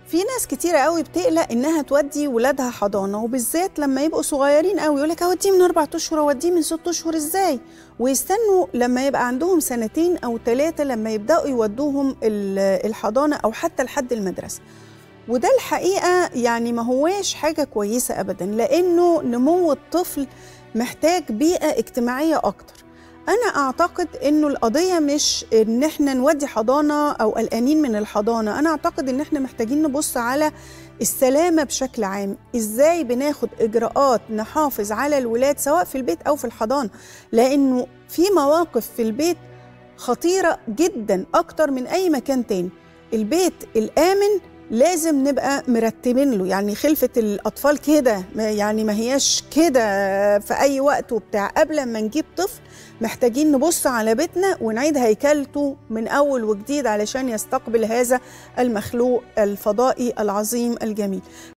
في ناس كتيرة قوي بتقلق انها تودي ولادها حضانة وبالذات لما يبقوا صغيرين قوي يقولك اوديه من اربع اشهر اوديه من ست اشهر ازاي ويستنوا لما يبقى عندهم سنتين او ثلاثة لما يبدأوا يودوهم ال- الحضانة او حتى لحد المدرسة وده الحقيقة يعني ما هواش حاجة كويسة ابدا لانه نمو الطفل محتاج بيئة اجتماعية اكتر أنا أعتقد إنه القضية مش إن إحنا نودي حضانة أو قلقانين من الحضانة، أنا أعتقد إن إحنا محتاجين نبص على السلامة بشكل عام، إزاي بناخد إجراءات نحافظ على الولاد سواء في البيت أو في الحضانة، لأنه في مواقف في البيت خطيرة جدا أكتر من أي مكان تاني، البيت الآمن لازم نبقى مرتبين له يعني خلفة الأطفال كده ما- يعني ما هياش كده في أي وقت وبتاع قبل ما نجيب طفل محتاجين نبص على بيتنا ونعيد هيكلته من أول وجديد علشان يستقبل هذا المخلوق الفضائي العظيم الجميل